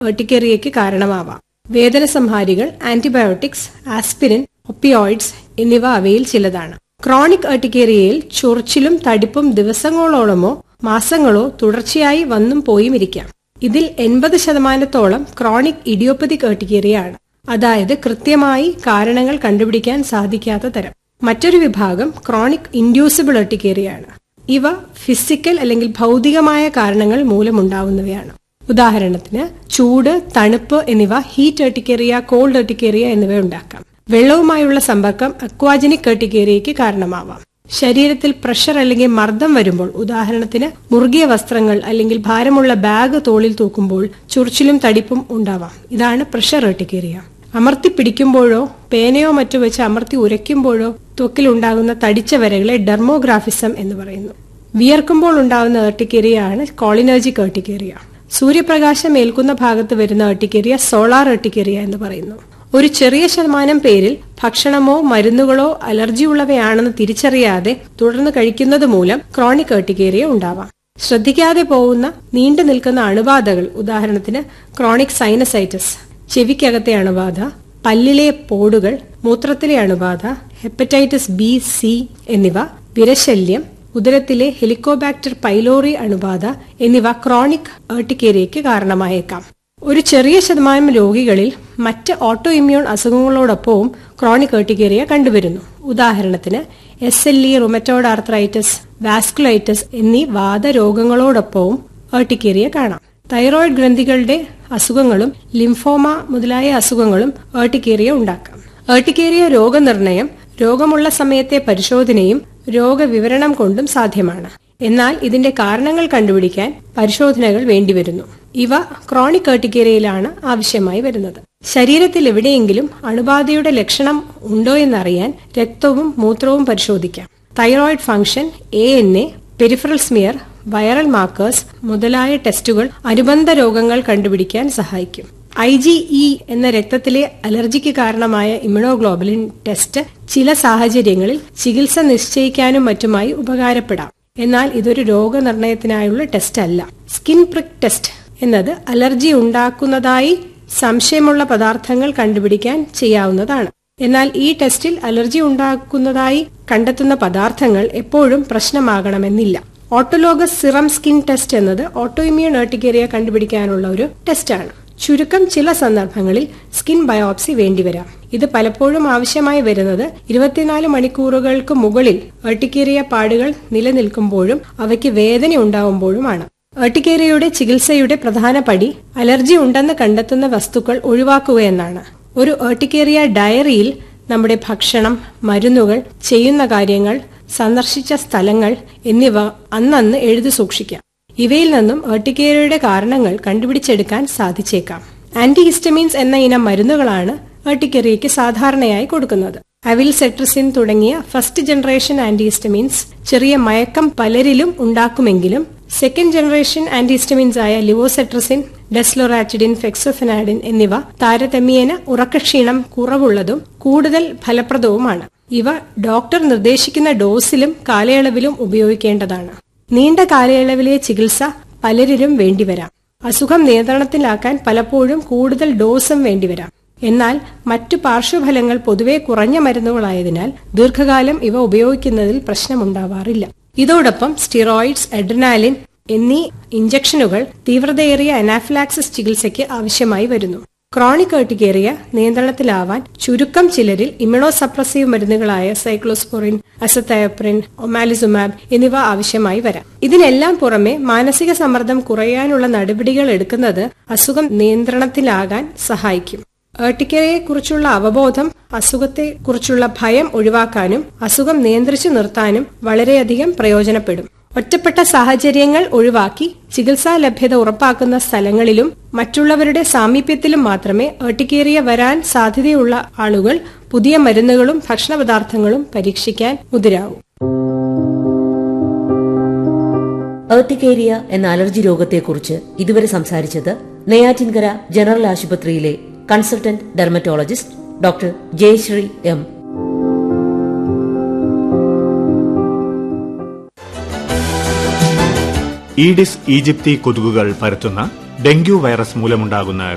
ഏർട്ടിക്കേറിയയ്ക്ക് കാരണമാവാം വേദന സംഹാരികൾ antibiotics aspirin opioids എന്നിവ അവയിൽ ചിലതാണ് ക്രോണിക് ഏർട്ടിക്കേറിയയിൽ ചൊറിച്ചിലും തടിപ്പും ദിവസങ്ങളോളമോ മാസങ്ങളോ തുടർച്ചയായി വന്നും പോയും ഇരിക്കാം ഇതിൽ എൺപത് ശതമാനത്തോളം ക്രോണിക് ഇഡിയോപ്പതിക് ഏർട്ടിക്കേറിയയാണ് അതായത് കൃത്യമായി കാരണങ്ങൾ കണ്ടുപിടിക്കാൻ സാധിക്കാത്ത തരം മറ്റൊരു വിഭാഗം ക്രോണിക് ഇൻഡ്യൂസിബിൾ ഏർട്ടിക്കേറിയയാണ് ഇവ ഫിസിക്കൽ അല്ലെങ്കിൽ ഭൗതികമായ കാരണങ്ങൾ മൂലമുണ്ടാവുന്നവയാണ് ഉദാഹരണത്തിന് ചൂട് തണുപ്പ് എന്നിവ ഹീറ്റ് ഏർട്ടിക്കേറിയ കോൾഡ് ഏർട്ടിക്കേറിയ എന്നിവ ഉണ്ടാക്കാം വെള്ളവുമായുള്ള സമ്പർക്കം അക്വാജനിക് ഏർട്ടിക്കേറിയയ്ക്ക് കാരണമാവാം ശരീരത്തിൽ പ്രഷർ അല്ലെങ്കിൽ മർദ്ദം വരുമ്പോൾ ഉദാഹരണത്തിന് മുറുകിയ വസ്ത്രങ്ങൾ അല്ലെങ്കിൽ ഭാരമുള്ള ബാഗ് തോളിൽ തൂക്കുമ്പോൾ ചുറിച്ചിലും തടിപ്പും ഉണ്ടാവാം ഇതാണ് പ്രഷർ ഏർട്ടിക്കേറിയ അമർത്തി പിടിക്കുമ്പോഴോ പേനയോ മറ്റോ വെച്ച് അമർത്തി ഉരയ്ക്കുമ്പോഴോ ത്വക്കിലുണ്ടാകുന്ന തടിച്ച വരകളെ ഡെർമോഗ്രാഫിസം എന്ന് പറയുന്നു വിയർക്കുമ്പോൾ ഉണ്ടാകുന്ന ഏർട്ടിക്കേറിയയാണ് കോളിനർജിക് ഏർട്ടിക്കേറിയ സൂര്യപ്രകാശം ഏൽക്കുന്ന ഭാഗത്ത് വരുന്ന ഏർട്ടിക്കേറിയ സോളാർ ഏർട്ടിക്കേറിയ എന്ന് പറയുന്നു ഒരു ചെറിയ ശതമാനം പേരിൽ ഭക്ഷണമോ മരുന്നുകളോ അലർജിയുള്ളവയാണെന്ന് തിരിച്ചറിയാതെ തുടർന്ന് കഴിക്കുന്നത് മൂലം ക്രോണിക് ഏർട്ടിക്കേറിയ ഉണ്ടാവാം ശ്രദ്ധിക്കാതെ പോകുന്ന നീണ്ടു നിൽക്കുന്ന അണുബാധകൾ ഉദാഹരണത്തിന് ക്രോണിക് സൈനസൈറ്റിസ് ചെവിക്കകത്തെ അണുബാധ പല്ലിലെ പോടുകൾ മൂത്രത്തിലെ അണുബാധ ഹെപ്പറ്റൈറ്റിസ് ബി സി എന്നിവ വിരശല്യം ഉദരത്തിലെ ഹെലിക്കോബാക്ടർ പൈലോറി അണുബാധ എന്നിവ ക്രോണിക് ഏർട്ടിക്കേരിയയ്ക്ക് കാരണമായേക്കാം ഒരു ചെറിയ ശതമാനം രോഗികളിൽ മറ്റ് ഓട്ടോ ഇമ്മ്യൂൺ അസുഖങ്ങളോടൊപ്പവും ക്രോണിക് ഏർട്ടിക്കേറിയ കണ്ടുവരുന്നു ഉദാഹരണത്തിന് S L E rheumatoid arthritis vasculitis എന്നീ വാദരോഗങ്ങളോടൊപ്പവും ഏർട്ടിക്കേറിയ കാണാം തൈറോയിഡ് ഗ്രന്ഥികളുടെ അസുഖങ്ങളും ലിംഫോമ മുതലായ അസുഖങ്ങളും ഏർട്ടിക്കേറിയ ഉണ്ടാക്കാം ഏർട്ടിക്കേറിയ രോഗനിർണയം രോഗമുള്ള സമയത്തെ പരിശോധനയും രോഗവിവരണം കൊണ്ടും സാധ്യമാണ് എന്നാൽ ഇതിന്റെ കാരണങ്ങൾ കണ്ടുപിടിക്കാൻ പരിശോധനകൾ വേണ്ടിവരുന്നു ഇവ ക്രോണിക് ഏർട്ടിക്കേറിയയിലാണ് ആവശ്യമായി വരുന്നത് ശരീരത്തിൽ എവിടെയെങ്കിലും അണുബാധയുടെ ലക്ഷണം ഉണ്ടോ എന്നറിയാൻ രക്തവും മൂത്രവും പരിശോധിക്കാം thyroid function A N A peripheral smear viral markers മുതലായ ടെസ്റ്റുകൾ അനുബന്ധ രോഗങ്ങൾ കണ്ടുപിടിക്കാൻ സഹായിക്കും ഐ ജി ഇ എന്ന രക്തത്തിലെ അലർജിക്ക് കാരണമായ ഇമ്യൂണോഗ്ലോബുലിൻ ടെസ്റ്റ് ചില സാഹചര്യങ്ങളിൽ ചികിത്സ നിശ്ചയിക്കാനും മറ്റുമായി ഉപകാരപ്പെടാം എന്നാൽ ഇതൊരു രോഗനിർണയത്തിനായുള്ള ടെസ്റ്റ് അല്ല സ്കിൻ പ്രിക് ടെസ്റ്റ് എന്നത് അലർജി ഉണ്ടാക്കുന്നതായി സംശയമുള്ള പദാർത്ഥങ്ങൾ കണ്ടുപിടിക്കാൻ ചെയ്യാവുന്നതാണ് എന്നാൽ ഈ ടെസ്റ്റിൽ അലർജി ഉണ്ടാക്കുന്നതായി കണ്ടെത്തുന്ന പദാർത്ഥങ്ങൾ എപ്പോഴും പ്രശ്നമാകണമെന്നില്ല ഓട്ടോലോഗസ് സിറം സ്കിൻ ടെസ്റ്റ് എന്നത് ഓട്ടോഇമ്യൂൺ ഏർട്ടിക്കേറിയ കണ്ടുപിടിക്കാനുള്ള ഒരു ടെസ്റ്റാണ് ചുരുക്കം ചില സന്ദർഭങ്ങളിൽ സ്കിൻ ബയോപ്സി വേണ്ടിവരാം ഇത് പലപ്പോഴും ആവശ്യമായി വരുന്നത് ഇരുപത്തിനാല് മണിക്കൂറുകൾക്ക് മുകളിൽ ഏർട്ടിക്കേറിയ പാടുകൾ നിലനിൽക്കുമ്പോഴും അവയ്ക്ക് വേദന ഉണ്ടാവുമ്പോഴുമാണ് ഏർട്ടിക്കേറിയയുടെ ചികിത്സയുടെ പ്രധാന പടി അലർജി ഉണ്ടെന്ന് കണ്ടെത്തുന്ന വസ്തുക്കൾ ഒഴിവാക്കുകയെന്നാണ് ഒരു ഏർട്ടിക്കേറിയ ഡയറിയിൽ നമ്മുടെ ഭക്ഷണം മരുന്നുകൾ ചെയ്യുന്ന കാര്യങ്ങൾ സന്ദർശിച്ച സ്ഥലങ്ങൾ എന്നിവ അന്നന്ന് എഴുതി സൂക്ഷിക്കാം ഇവയിൽ നിന്നും ഏർട്ടിക്കേറിയയുടെ കാരണങ്ങൾ കണ്ടുപിടിച്ചെടുക്കാൻ സാധിച്ചേക്കാം ആന്റിഹിസ്റ്റമീൻസ് എന്ന ഇനം മരുന്നുകളാണ് ഏർട്ടിക്കേറിയയ്ക്ക് സാധാരണയായി കൊടുക്കുന്നത് അവിൽ സെട്രസിൻ തുടങ്ങിയ ഫസ്റ്റ് ജനറേഷൻ ആന്റിഹിസ്റ്റമീൻസ് ചെറിയ മയക്കം പലരിലും ഉണ്ടാക്കുമെങ്കിലും സെക്കൻഡ് ജനറേഷൻ ആന്റിഹിസ്റ്റമീൻസ് ആയ ലിവോസെട്രസിൻ ഡെസ്ലോറാറ്റിഡിൻ ഫെക്സോഫെനാഡിൻ എന്നിവ താരതമ്യേന ഉറക്കക്ഷീണം കുറവുള്ളതും കൂടുതൽ ഫലപ്രദവുമാണ് ഇവ ഡോക്ടർ നിർദ്ദേശിക്കുന്ന ഡോസിലും കാലയളവിലും ഉപയോഗിക്കേണ്ടതാണ് നീണ്ട കാലയളവിലെ ചികിത്സ പലരിലും വേണ്ടിവരാം അസുഖം നിയന്ത്രണത്തിലാക്കാൻ പലപ്പോഴും കൂടുതൽ ഡോസും വേണ്ടിവരാം എന്നാൽ മറ്റു പാർശ്വഫലങ്ങൾ പൊതുവെ കുറഞ്ഞ മരുന്നുകളായതിനാൽ ദീർഘകാലം ഇവ ഉപയോഗിക്കുന്നതിൽ പ്രശ്നമുണ്ടാവാറില്ല ഇതോടൊപ്പം സ്റ്റിറോയിഡ്സ് എഡ്രിനാലിൻ എന്നീ ഇഞ്ചക്ഷനുകൾ തീവ്രതയേറിയ അനാഫിലാക്സിസ് ചികിത്സയ്ക്ക് ആവശ്യമായി വരുന്നു ക്രോണിക് ഏർട്ടിക്കേറിയ നിയന്ത്രണത്തിലാവാൻ ചുരുക്കം ചിലരിൽ ഇമ്യൂണോസപ്രസീവ് മരുന്നുകളായ സൈക്ലോസ്പോറിൻ അസത്തയപ്രിൻ ഒമാലിസുമാബ് എന്നിവ ആവശ്യമായി വരാം ഇതിനെല്ലാം പുറമെ മാനസിക സമ്മർദ്ദം കുറയാനുള്ള നടപടികൾ എടുക്കുന്നത് അസുഖം നിയന്ത്രണത്തിലാകാൻ സഹായിക്കും ഏർട്ടിക്കയെക്കുറിച്ചുള്ള അവബോധം അസുഖത്തെക്കുറിച്ചുള്ള ഭയം ഒഴിവാക്കാനും അസുഖം നിയന്ത്രിച്ചു നിർത്താനും വളരെയധികം പ്രയോജനപ്പെടും ഒറ്റപ്പെട്ട സാഹചര്യങ്ങൾ ഒഴിവാക്കി ചികിത്സാ ലഭ്യത ഉറപ്പാക്കുന്ന സ്ഥലങ്ങളിലും മറ്റുള്ളവരുടെ സാമീപ്യത്തിലും മാത്രമേ ഏർട്ടിക്കേറിയ വരാൻ സാധ്യതയുള്ള ആളുകൾ പുതിയ മരുന്നുകളും ഭക്ഷണപദാർത്ഥങ്ങളും പരീക്ഷിക്കാൻ മുതിരാവൂ ഏർട്ടിക്കേരിയ എന്ന അലർജി രോഗത്തെക്കുറിച്ച് ഇതുവരെ സംസാരിച്ചത് നെയ്യാറ്റിൻകര ജനറൽ ആശുപത്രിയിലെ consultant dermatologist doctor Jayasree M Aedes aegypti കൊതുകുകൾ പരത്തുന്ന ഡെങ്കു വൈറസ് മൂലമുണ്ടാകുന്ന